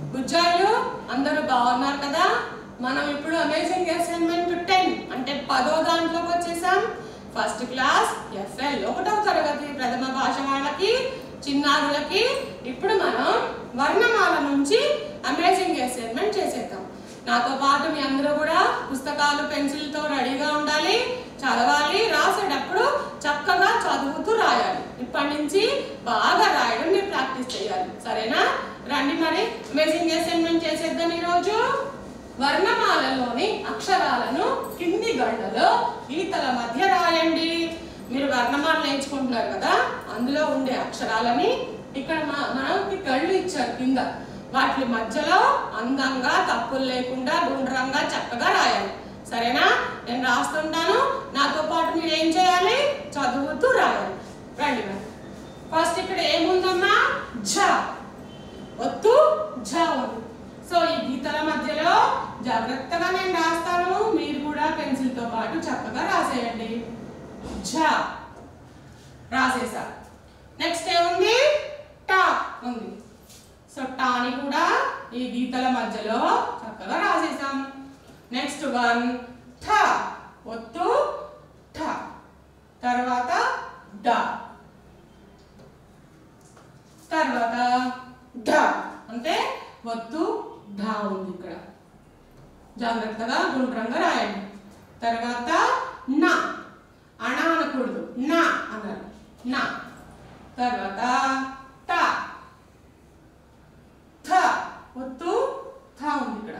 బుజ్జాయిలు అందరూ బాగున్నారు కదా మనం ఇప్పుడు అమేజింగ్ అసైన్మెంట్ టెన్ అంటే పదో దాంట్లోకి వచ్చేసాం ఫస్ట్ క్లాస్ ఎఫ్ఎల్ ఒకటవ తరగతి ప్రథమ భాష వాళ్ళకి చిన్నారులకి ఇప్పుడు మనం వర్ణమాల నుంచి అమేజింగ్ అసైన్మెంట్ చేసేద్దాం నాతో పాటు మీ అందరూ కూడా పుస్తకాలు పెన్సిల్తో రెడీగా ఉండాలి చదవాలి రాసేటప్పుడు చక్కగా చదువుతూ రాయాలి ఇప్పటి నుంచి బాగా రాయడం మీరు ప్రాక్టీస్ చేయాలి సరేనా రండి మరి అమేజింగ్ అసైన్మెంట్ చేసేద్దాం ఈరోజు వర్ణమాలలోని అక్షరాలను కింది గళ్ళలో గీతల మధ్య రాయండి మీరు వర్ణమాల నేర్చుకుంటున్నారు కదా అందులో ఉండే అక్షరాలని ఇక్కడ మ- మనకి కళ్ళు ఇచ్చారు కింద వాటి మధ్యలో అందంగా తప్పులు లేకుండా గుండ్రంగా చక్కగా రాయాలి సరేనా నేను రాస్తుంటాను నాతో పాటు మీరు ఏం చేయాలి చదువుతూ రాయాలి రండి మరి ఫస్ట్ ఇక్కడ ఏముందమ్మా ఝ ఒత్తు ఝ ఉంది సో ఈ గీతల మధ్యలో జాగ్రత్తగా నేను రాస్తాను మీరు కూడా పెన్సిల్ తో పాటు చక్కగా రాసేయండి ఝ రాసేసా నెక్స్ట్ ఏముంది టా ఉంది సో టాని కూడా ఈ గీతల మధ్యలో చక్కగా రాసేసాం నెక్స్ట్ వన్ ఠ ఒత్తు ఠ తర్వాత డ తర్వాత ఢ అంటే వత్తు ఢ ఉంది ఇక్కడ జాగ్రత్తగా గుండ్రంగా రాయండి తర్వాత నా అణ అనకూడదు నా అన్నారు నా తర్వాత ట థ ఒత్తు థ ఉంది ఇక్కడ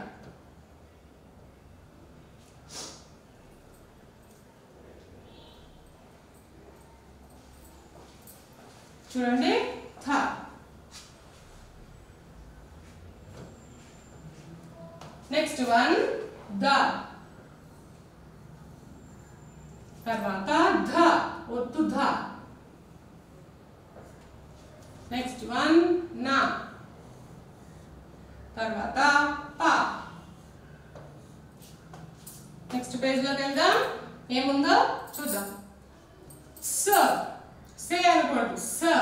చూడండి థ నెక్స్ట్ వన్ ద తర్వాత ధ ఒత్తు ధ నెక్స్ట్ వన్ నా తర్వాత ప నెక్స్ట్ పేజ్ లోకి వెళ్దాం ఏముందో చూద్దాం స సే అనకూడదు స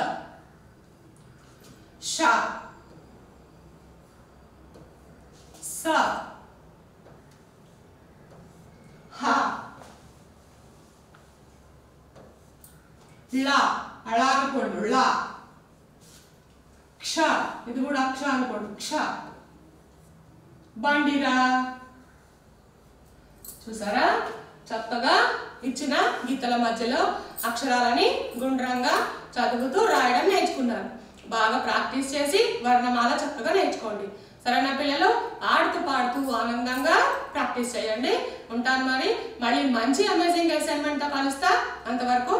ష స హ ల అళ అనకూడదు ళ క్ష ఇది కూడా అక్ష అనకూడదు క్ష బండిరా చూసారా చక్కగా ఇచ్చిన గీతల మధ్యలో అక్షరాలని గుండ్రంగా చదువుతూ రాయడం నేర్చుకున్నారు బాగా ప్రాక్టీస్ చేసి వర్ణమాల చక్కగా నేర్చుకోండి సరేనా పిల్లలు ఆడుతూ పాడుతూ ఆనందంగా ప్రాక్టీస్ చేయండి ఉంటాను మరి మళ్ళీ మంచి అమేజింగ్ అసైన్మెంట్తో కలుస్తా అంతవరకు